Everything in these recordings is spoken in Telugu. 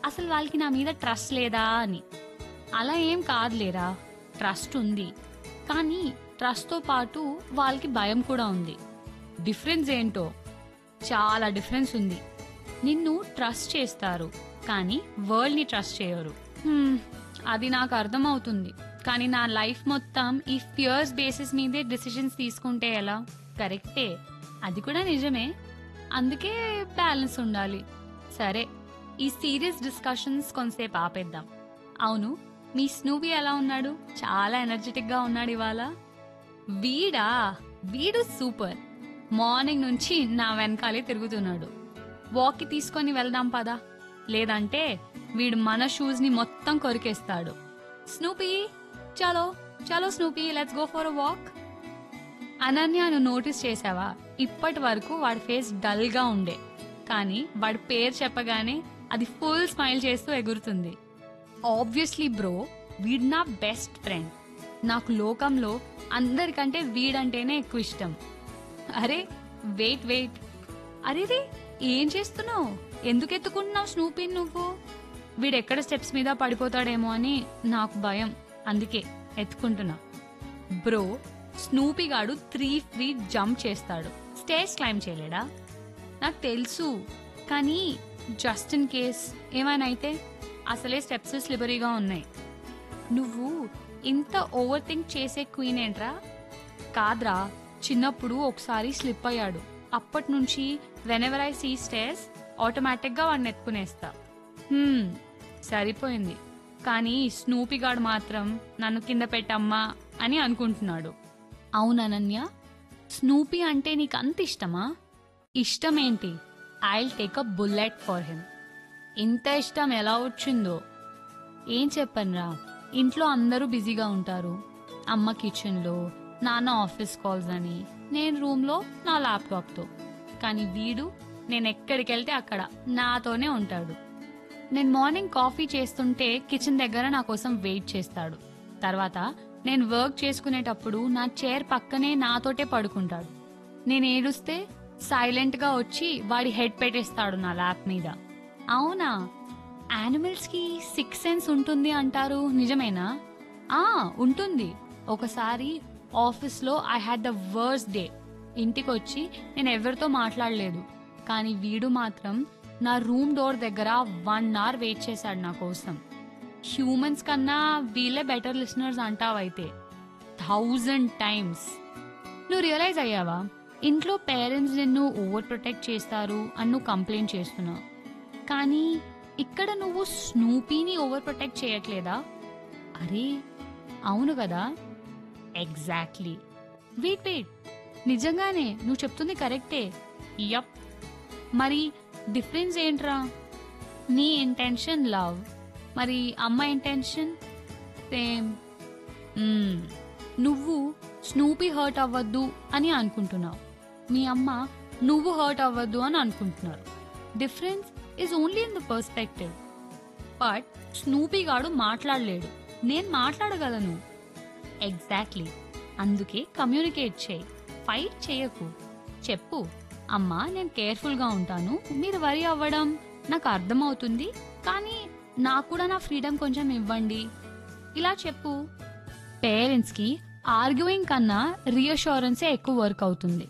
అసలు వాళ్ళకి నా మీద ట్రస్ట్ లేదా అని అలా ఏం కాదులేరా ట్రస్ట్ ఉంది కానీ ట్రస్ట్తో పాటు వాళ్ళకి భయం కూడా ఉంది డిఫరెన్స్ ఏంటో చాలా డిఫరెన్స్ ఉంది నిన్ను ట్రస్ట్ చేస్తారు కానీ వరల్డ్ని ట్రస్ట్ చేయరు హ్మ్, అది నాకు అర్థమవుతుంది కానీ నా లైఫ్ మొత్తం ఈ ఫియర్స్ బేసిస్ మీదే డిసిషన్స్ తీసుకుంటే ఎలా కరెక్టే అది కూడా నిజమే అందుకే బ్యాలెన్స్ ఉండాలి సరే ఈ సీరియస్ డిస్కషన్స్ కొంతసేపు ఆపేద్దాం అవును మీ స్నూబీ ఎలా ఉన్నాడు చాలా ఎనర్జెటిక్ గా ఉన్నాడు ఇవాళ వీడా వీడు సూపర్ మార్నింగ్ నుంచి నా వెనకాలే తిరుగుతున్నాడు వాక్కి తీసుకొని వెళ్దాం పదా లేదంటే వీడు మన షూస్ ని మొత్తం కొరికేస్తాడు స్నూపీ చలో చలో Snoopy let's go for a walk Ananya నువ్వు నోటీస్ చేసావా ఇప్పటి వరకు వాడి ఫేస్ డల్ గా ఉండే కానీ వాడి పేరు చెప్పగానే అది ఫుల్ స్మైల్ చేస్తూ ఎగురుతుంది ఆబ్వియస్లీ బ్రో వీడ్ నా బెస్ట్ ఫ్రెండ్ నాకు లోకంలో అందరికంటే వీడంటేనే ఎక్కువ ఇష్టం అరే వెయిట్ వెయిట్ అరేరే ఏం చేస్తున్నావు ఎందుకు ఎత్తుకుంటున్నావు స్నూపీని నువ్వు వీడెక్కడ స్టెప్స్ మీద పడిపోతాడేమో అని నాకు భయం అందుకే ఎత్తుకుంటున్నా బ్రో స్నూపీ గాడు త్రీ ఫీట్ జంప్ చేస్తాడు స్టేజ్ క్లైమ్ చేయలేడా నాకు తెలుసు కానీ జస్ట్ ఇన్ కేస్ ఏమైనా అయితే అసలే స్టెప్స్ స్లిబరీగా ఉన్నాయి నువ్వు ఇంత ఓవర్ థింక్ చేసే క్వీన్ ఏంట్రా కాద్రా చిన్నప్పుడు ఒకసారి స్లిప్ అయ్యాడు అప్పటి నుంచి వెనెవర్ ఐ సీ స్టేస్ ఆటోమేటిక్గా వాడిని ఎత్తుకునేస్తా హ్మ్, సరిపోయింది కానీ స్నూపీ గాడు మాత్రం నన్ను కింద పెట్టమ్మా అని అనుకుంటున్నాడు అవుననన్య స్నూపీ అంటే నీకు అంత ఇష్టమా ఇష్టమేంటి I'll take a bullet for him ఇంత ఇష్టం ఎలా వచ్చిందో ఏం చెప్పనురా ఇంట్లో అందరూ బిజీగా ఉంటారు అమ్మ కిచెన్లో నాన్న ఆఫీస్ కాల్స్ అని నేను రూమ్లో నా ల్యాప్టాప్తో కానీ వీడు నేను ఎక్కడికి వెళ్తే అక్కడ నాతోనే ఉంటాడు నేను మార్నింగ్ కాఫీ చేస్తుంటే కిచెన్ దగ్గర నా కోసం వెయిట్ చేస్తాడు తర్వాత నేను వర్క్ చేసుకునేటప్పుడు నా చైర్ పక్కనే నాతోటే పడుకుంటాడు నేను ఏడుస్తే సైలెంట్ గా వచ్చి వాడి హెడ్ పెట్టేస్తాడు నా ల్యాప్ మీద అవునా యానిమల్స్ కి సిక్స్ సెన్స్ ఉంటుంది అంటారు నిజమేనా ఆ ఉంటుంది ఒకసారి ఆఫీస్ లో I had the worst day ఇంటికి వచ్చి నేను ఎవరితో మాట్లాడలేదు కానీ వీడు మాత్రం నా రూమ్ డోర్ దగ్గర వన్ అవర్ వెయిట్ చేశాడు నా కోసం హ్యూమన్స్ కన్నా వీళ్ళే బెటర్ లిసనర్స్ అంటావైతే థౌజండ్ టైమ్స్ నువ్వు రియలైజ్ అయ్యావా ఇంట్లో పేరెంట్స్ నిన్ను ఓవర్ ప్రొటెక్ట్ చేస్తారు అని నువ్వు కంప్లైంట్ చేస్తున్నావు కానీ ఇక్కడ నువ్వు స్నూపీని ఓవర్ ప్రొటెక్ట్ చేయట్లేదా అరే అవును కదా ఎగ్జాక్ట్లీ వెయిట్ వెయిట్ నిజంగానే నువ్వు చెప్తుంది కరెక్టే యప్ మరి డిఫరెన్స్ ఏంట్రా నీ ఇంటెన్షన్ లవ్ మరి అమ్మ ఇంటెన్షన్ సేమ్ మ్మ్. నువ్వు స్నూపీ హర్ట్ అవ్వద్దు అని అనుకుంటున్నావు మీ అమ్మ నువ్వు హర్ట్ అవ్వద్దు అని అనుకుంటున్నారు difference is only in the perspective but Snoopy గాడు మాట్లాడలేడు నేను మాట్లాడగలను ఎగ్జాక్ట్లీ అందుకే కమ్యూనికేట్ చేయి ఫైట్ చేయకు చెప్పు అమ్మా నేను కేర్ఫుల్గా ఉంటాను మీరు వరి అవ్వడం నాకు అర్థమవుతుంది కానీ నాకు కూడా నా ఫ్రీడమ్ కొంచెం ఇవ్వండి ఇలా చెప్పు పేరెంట్స్కి ఆర్గ్యూయింగ్ కన్నా రీఅష్యూరెన్సే ఎక్కువ వర్క్ అవుతుంది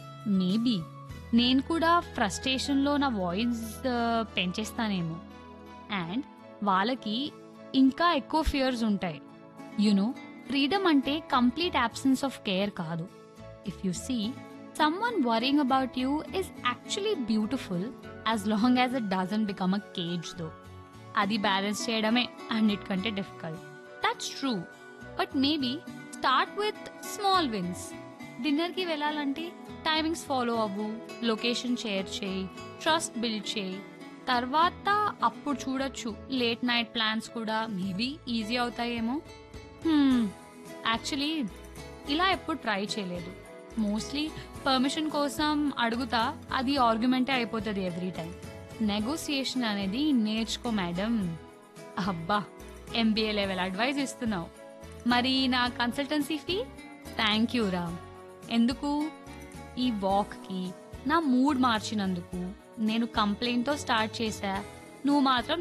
మేబీ నేను కూడా ఫ్రస్ట్రేషన్లో నా వాయిస్ పెంచేస్తానేమో అండ్ వాళ్ళకి ఇంకా ఎక్కువ ఫియర్స్ ఉంటాయి యునో ఫ్రీడమ్ అంటే కంప్లీట్ అబ్సెన్స్ ఆఫ్ కేర్ కాదు if you see someone worrying about you is actually beautiful as long as it doesn't become a cage though అది బ్యాలెన్స్ చేయడమే అన్నిటికంటే difficult that's true but maybe start with small wins డిన్నర్కి వెళ్ళాలంటే టైమింగ్స్ ఫాలో అవ్వు లొకేషన్ షేర్ చేయి ట్రస్ట్ బిల్డ్ చేయి తర్వాత అప్పుడు చూడొచ్చు లేట్ నైట్ ప్లాన్స్ కూడా మేబీ ఈజీ అవుతాయేమో యాక్చువల్లీ ఇలా ఎప్పుడు ట్రై చేయలేదు మోస్ట్లీ పర్మిషన్ కోసం అడుగుతా అది ఆర్గ్యుమెంటే అయిపోతుంది ఎవ్రీ టైం నెగోసియేషన్ అనేది నేర్చుకో మేడం అబ్బా ఎంబీఏ లెవెల్ అడ్వైస్ ఇస్తున్నావు మరి నా కన్సల్టెన్సీ ఫీ థ్యాంక్ యూ రా ఎందుకు ఈ వాక్కి నా మూడ్ మార్చినందుకు నేను కంప్లైంట్తో స్టార్ట్ చేశా నువ్వు మాత్రం